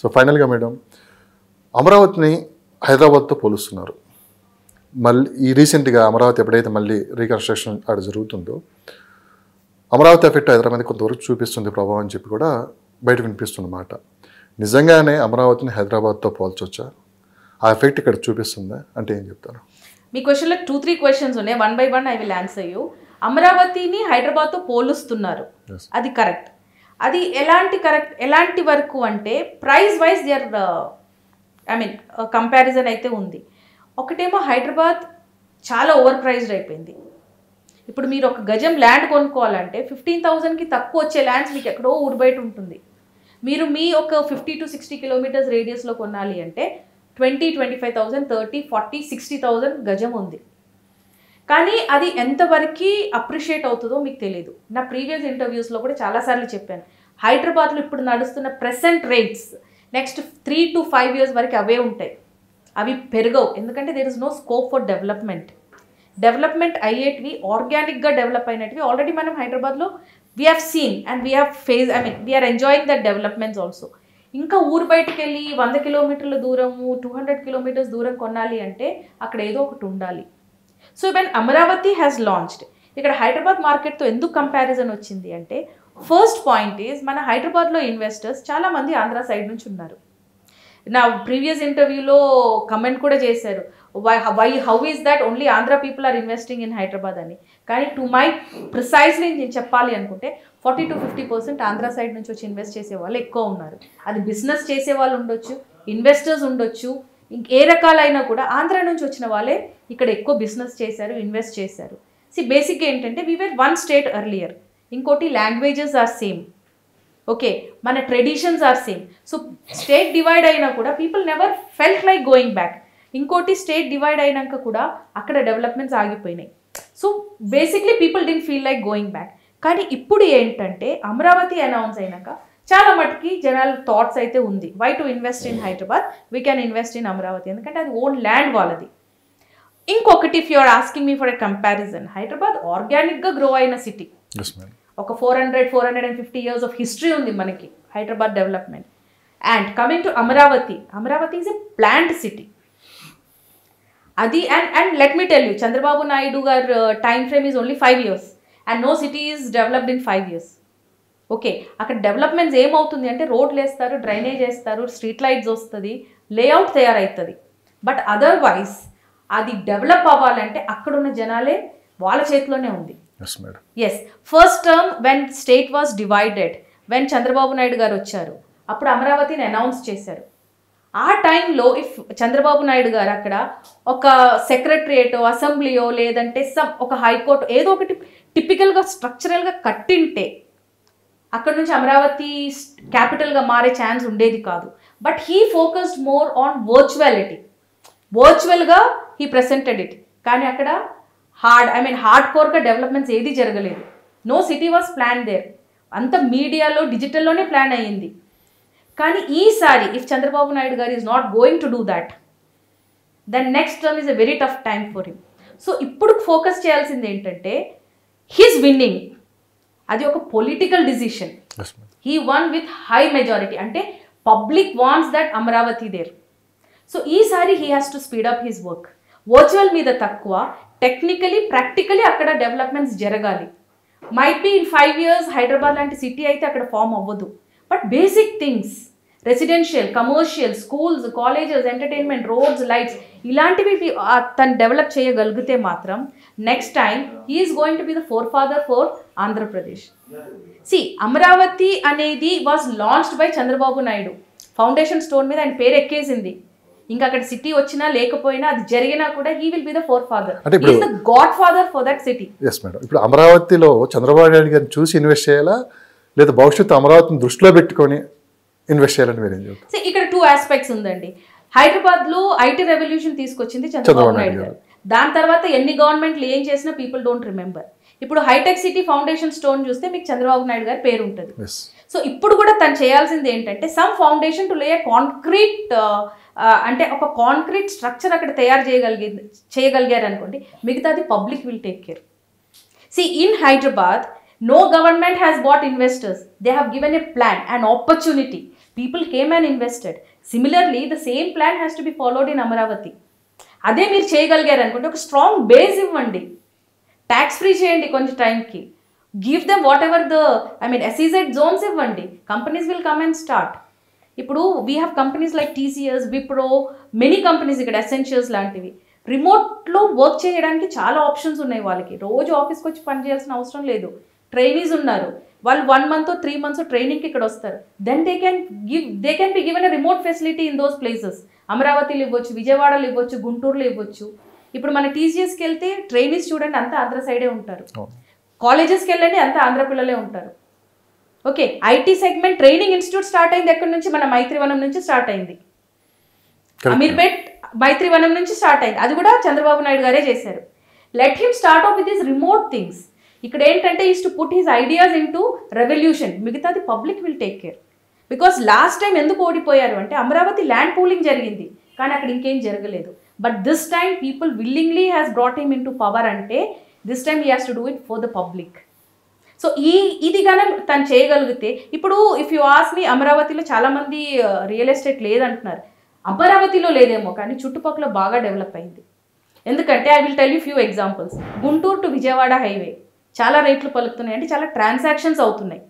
So ఫైనల్గా madam అమరావతిని హైదరాబాద్తో పోలుస్తున్నారు మళ్ళీ ఈ రీసెంట్గా అమరావతి ఎప్పుడైతే మళ్ళీ రీకన్స్ట్రక్షన్ అక్కడ జరుగుతుందో అమరావతి ఎఫెక్ట్ హైదరాబాద్ కొంతవరకు చూపిస్తుంది ప్రభావం అని చెప్పి కూడా బయట వినిపిస్తున్నమాట నిజంగానే అమరావతిని హైదరాబాద్తో పోల్చొచ్చా ఆ ఎఫెక్ట్ ఇక్కడ చూపిస్తుందా అంటే ఏం చెప్తారు మీ క్వశ్చన్లో టూ త్రీ క్వశ్చన్స్ ఉన్నాయి one by one I will answer you అమరావతిని హైదరాబాద్తో పోలుస్తున్నారు Yes. అది కరెక్ట్ అది ఎలాంటి కరెక్ట్ ఎలాంటి వరకు అంటే price wise there I mean comparison అయితే ఉంది ఒకటేమో హైదరాబాద్ చాలా ఓవర్ ప్రైజ్డ్ అయిపోయింది ఇప్పుడు మీరు ఒక గజం ల్యాండ్ కొనుక్కోవాలంటే ఫిఫ్టీన్ థౌజండ్కి తక్కువ వచ్చే ల్యాండ్స్ మీకు ఎక్కడో ఊరు బయట ఉంటుంది మీరు మీ ఒక ఫిఫ్టీ టు సిక్స్టీ కిలోమీటర్స్ రేడియస్లో కొనాలి అంటే twenty twenty five thousand thirty forty sixty thousand గజం ఉంది కానీ అది ఎంతవరకు అప్రిషియేట్ అవుతుందో మీకు తెలియదు నా ప్రీవియస్ ఇంటర్వ్యూస్లో కూడా చాలాసార్లు చెప్పాను హైదరాబాద్లో ఇప్పుడు నడుస్తున్న present rates next three to five years వరకు అవే ఉంటాయి అవి పెరగవు ఎందుకంటే there is no scope for development development అయ్యేటివి ఆర్గానిక్గా డెవలప్ అయినటివి ఆల్రెడీ మనం హైదరాబాద్లో we have seen and we have phase I mean we're enjoying that developments also ఇంకా ఊరు బయటకు వెళ్ళి వంద కిలోమీటర్ల దూరము టూ హండ్రెడ్ కిలోమీటర్స్ దూరం కొనాలి అంటే అక్కడ ఏదో ఒకటి ఉండాలి so when Amaravati has launched ఇక్కడ హైదరాబాద్ మార్కెట్తో ఎందుకు కంపారిజన్ వచ్చింది అంటే ఫస్ట్ పాయింట్ ఈజ్ మన హైదరాబాద్లో ఇన్వెస్టర్స్ చాలామంది ఆంధ్ర సైడ్ నుంచి ఉన్నారు నా ప్రీవియస్ ఇంటర్వ్యూలో కమెంట్ కూడా చేశారు why why how is that only Andhra people are investing in Hyderabad అని కానీ టు మై ప్రిసైజ్లీ నేను చెప్పాలి అనుకుంటే forty to fifty percent Andhra side నుంచి వచ్చి ఇన్వెస్ట్ చేసే వాళ్ళు ఎక్కువ ఉన్నారు అది బిజినెస్ చేసే వాళ్ళు ఉండొచ్చు ఇన్వెస్టర్స్ ఉండొచ్చు ఇంక ఏ రకాలైనా కూడా ఆంధ్ర నుంచి వచ్చిన వాళ్ళే ఇక్కడ ఎక్కువ బిజినెస్ చేశారు ఇన్వెస్ట్ చేశారు సి బేసిక్గా ఏంటంటే we were one state earlier ఇంకోటి లాంగ్వేజెస్ ఆర్ సేమ్ ఓకే మన traditions are same so state divide అయినా కూడా people never felt like going back ఇంకోటి స్టేట్ డివైడ్ అయినాక కూడా అక్కడ డెవలప్మెంట్స్ ఆగిపోయినాయి so basically people didn't feel like going back కానీ ఇప్పుడు ఏంటంటే అమరావతి అనౌన్స్ అయినాక చాలా మటుకి జనాల థాట్స్ అయితే ఉంది why to invest in Hyderabad we can invest in Amaravati ఎందుకంటే అది ఓన్ ల్యాండ్ వాళ్ళది ఇంకొకటి if you're asking me for a comparison Hyderabad ఆర్గానిక్గా గ్రో అయిన సిటీ ఎస్ మేడం ఒక four hundred four hundred and fifty years of history ఉంది మనకి Hyderabad development and coming to Amaravati Amaravati is a plant city అది and and let me tell you Chandrababu Naidu garu time frame is only five years and no city is developed in five years okay అక్కడ developments ఏమవుతుంది అంటే రోడ్లు వేస్తారు drainage వేస్తారు street lights వస్తుంది layout తయారవుతుంది but otherwise అది డెవలప్ అవ్వాలంటే అక్కడున్న జనాలే వాళ్ళ చేతిలోనే ఉంది yes madam yes first term when state was divided when Chandrababu Naidu garu వచ్చారు అప్పుడు అమరావతిని అనౌన్స్ చేశారు ఆ టైంలో ఇఫ్ చంద్రబాబు నాయుడు గారు అక్కడ ఒక సెక్రటరియేటో అసెంబ్లీయో లేదంటే సమ్ ఒక హైకోర్టు ఏదో ఒకటి టిపికల్గా స్ట్రక్చరల్గా కట్టింటే అక్కడ నుంచి అమరావతి క్యాపిటల్గా మారే ఛాన్స్ ఉండేది కాదు but he focused more on virtuality వర్చువల్గా హీ ప్రెసెంటెడ్ ఇట్ కానీ అక్కడ హార్డ్ ఐ మీన్ హార్డ్ కోర్గా డెవలప్మెంట్స్ ఏది జరగలేదు no city was plan there అంత మీడియాలో డిజిటల్లోనే ప్లాన్ అయ్యింది కానీ ఈసారి if Chandrababu Naidu garu is not going to do that then next term is a very tough time for him so ఇప్పుడు ఫోకస్ చేయాల్సింది ఏంటంటే హిస్ విన్నింగ్ అది ఒక political decision yes madam he won with high majority అంటే public wants that Amaravati there so ఈసారి he has to speed up his work virtual మీద తక్కువ technically practically అక్కడ డెవలప్మెంట్స్ జరగాలి might be in five years Hyderabad లాంటి city అయితే అక్కడ form అవ్వదు but basic things residential commercial schools colleges entertainment roads lights ఇలాంటివి వి- ఆ తను డెవలప్ చేయగలిగితే మాత్రం next time he is going to be the forefather for Andhra Pradesh see Amaravati అనేది was launched by Chandrababu Naidu foundation stone మీద ఆయన పేరు ఎక్కేసింది ఇంకా అక్కడ సిటీ వచ్చినా లేకపోయినా అది జరిగినా కూడా he will be the forefather అంటే ఇప్పుడు- the godfather for that city yes madam ఇప్పుడు అమరావతిలో చంద్రబాబు నాయుడు గారిని చూసి ఇన్వెస్ట్ చేయాలా లేదా భవిష్యత్తు అమరావతిని దృష్టిలో పెట్టుకొని ఇన్వెస్ట్ చేయాలని మీరు ఏం చెప్తారు సో ఇక్కడ టూ ఆస్పెక్ట్స్ ఉందండి హైదరాబాద్ లో ఐటీ రెవల్యూషన్ తీసుకొచ్చింది చంద్రబాబు చంద్రబాబు నాయుడు నాయుడు గారు దాని తర్వాత ఎన్ని గవర్నమెంట్లు ఏం చేసినా పీపుల్ డోంట్ రిమెంబర్ ఇప్పుడు హైటెక్ సిటీ ఫౌండేషన్ స్టోన్ చూస్తే మీకు చంద్రబాబు నాయుడు గారి పేరు ఉంటుంది ఎస్ సో ఇప్పుడు కూడా తను చేయాల్సింది ఏంటంటే some foundation to lay concrete అంటే ఒక కాంక్రీట్ స్ట్రక్చర్ అక్కడ తయారు చేయగలిగి చేయగలిగారు అనుకోండి మిగతాది public will take care see in Hyderabad No government has bought investors. They have given a plan, an opportunity. People came and invested. Similarly, the same plan has to be followed in Amaravati. అదే మీరు చేయగలిగారు అనుకుంటే ఒక strong base ఇవ్వండి tax free చేయండి కొంచెం టైంకి give them whatever the I mean SEZ zones ఇవ్వండి companies will come and start ఇప్పుడు we have companies like TCS Wipro many companies ఇక్కడ ఎసెన్షియల్స్ లాంటివి రిమోట్లో వర్క్ చేయడానికి చాలా ఆప్షన్స్ ఉన్నాయి వాళ్ళకి రోజు ఆఫీస్కి వచ్చి పని చేయాల్సిన అవసరం లేదు ట్రైనీస్ ఉన్నారు వాళ్ళు వన్ మంత్ త్రీ మంత్స్ ట్రైనింగ్కి ఇక్కడ వస్తారు then they can give they can be given a remote facility in those places అమరావతిలో ఇవ్వచ్చు విజయవాడలో ఇవ్వచ్చు గుంటూరులో ఇవ్వచ్చు ఇప్పుడు మన టీసీఎస్కి వెళ్తే ట్రైనీస్ చూడండి అంతా ఆంధ్ర సైడే ఉంటారు అవును. కాలేజెస్కి వెళ్ళండి అంతా ఆంధ్ర పిల్లలే ఉంటారు okay IT segment training institute start అయింది ఎక్కడి నుంచి మన మైత్రివనం నుంచి స్టార్ట్ అయింది Correct. అమీర్పేట్ మైత్రివనం నుంచి స్టార్ట్ అయింది అది కూడా చంద్రబాబు నాయుడు గారే చేశారు let him start off with this remote things ఇక్కడ ఏంటంటే is to put his ideas into revolution మిగతాది public will take care because last time ఎందుకు ఓడిపోయారు అంటే అమరావతి ల్యాండ్ పూలింగ్ జరిగింది కానీ అక్కడ ఇంకేం జరగలేదు but this time people willingly has brought him into power అంటే this time he has to do it for the public so ఈ ఇది గానే తను చేయగలిగితే ఇప్పుడు ఇఫ్ యు ఆస్ మీ అమరావతిలో చాలా మంది రియల్ ఎస్టేట్ లేదంటున్నారు అమరావతిలో లేదేమో కానీ చుట్టుపక్కల బాగా డెవలప్ అయింది ఎందుకంటే I will tell you few examples Guntur to Vijayawada highway చాలా రేట్లు పలుకుతున్నాయి అంటే చాలా ట్రాన్సాక్షన్స్ అవుతున్నాయి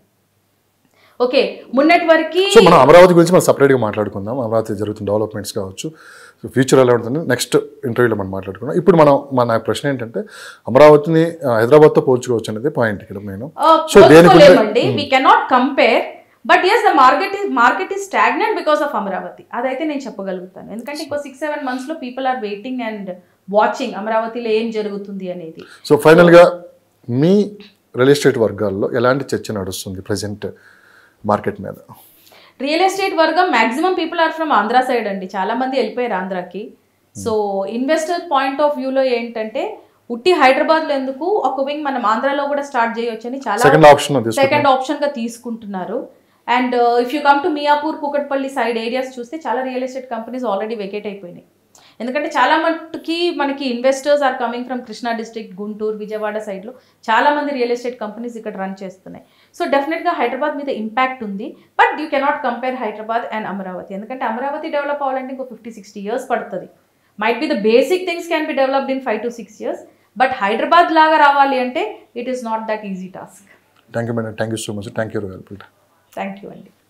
ఓకే మొన్నటి వరకు సో మనం అమరావతి గురించి మనం సపరేట్గా మాట్లాడుకుందాం అమరావతి జరుగుతున్న డెవలప్మెంట్స్ కావచ్చు సో ఫ్యూచర్ ఎలా ఉంటుంది నెక్స్ట్ ఇంటర్వ్యూలో మనం మాట్లాడుకుందాం ఇప్పుడు మనం మన ప్రశ్న ఏంటంటే అమరావతిని ఆ, హైదరాబాద్తో పోల్చుకోవచ్చు అనేది పాయింట్ ఇక్కడ నేను సో దేనికి ఉంటే- పోల్చుకోలేమండి we cannot compare but yes the market is market is stagnant because of Amaravati అదైతే నేను చెప్పగలుగుతాను ఎందుకంటే ఇంకో సిక్స్ సెవెన్ మంత్స్ లో people are waiting and watching అమరావతిలో ఏం జరుగుతుంది అనేది సో ఫైనల్గా మీ రియల్ ఎస్టేట్ వర్గాల్లో ఎలాంటి చర్చ నడుస్తుంది ప్రజెంట్ మార్కెట్ మీద రియల్ ఎస్టేట్ వర్గం maximum people are from Andhra side అండి చాలా మంది వెళ్ళిపోయారు ఆంధ్రాకి సో ఇన్వెస్టర్ పాయింట్ ఆఫ్ వ్యూలో ఏంటంటే ఉట్టి హైదరాబాద్ లో ఎందుకు ఒక వింగ్ మనం ఆంధ్రాలో కూడా స్టార్ట్ చేయొచ్చు అని చాలా సెకండ్ ఆప్షన్ తీసుకుంటాం సెకండ్ ఆప్షన్ గా తీసుకుంటున్నారు and if you come to Miyapur Kukatpally side areas చూస్తే చాలా real estate companies already vacate అయిపోయినాయి ఎందుకంటే చాలా మట్టుకి మనకి investors are coming from Krishna district Guntur Vijayawada సైడ్లో చాలా మంది రియల్ ఎస్టేట్ కంపెనీస్ ఇక్కడ రన్ చేస్తున్నాయి సో డెఫినెట్గా హైదరాబాద్ మీద ఇంపాక్ట్ ఉంది but you cannot compare Hyderabad and Amaravati ఎందుకంటే అమరావతి డెవలప్ అవ్వాలంటే ఇంకో ఫిఫ్టీ సిక్స్టీ ఇయర్స్ పడుతుంది might be the basic things can be developed in five to six years but Hyderabad లాగా రావాలి అంటే it is not that easy task thank you madam thank you so much thank you well thank you అండి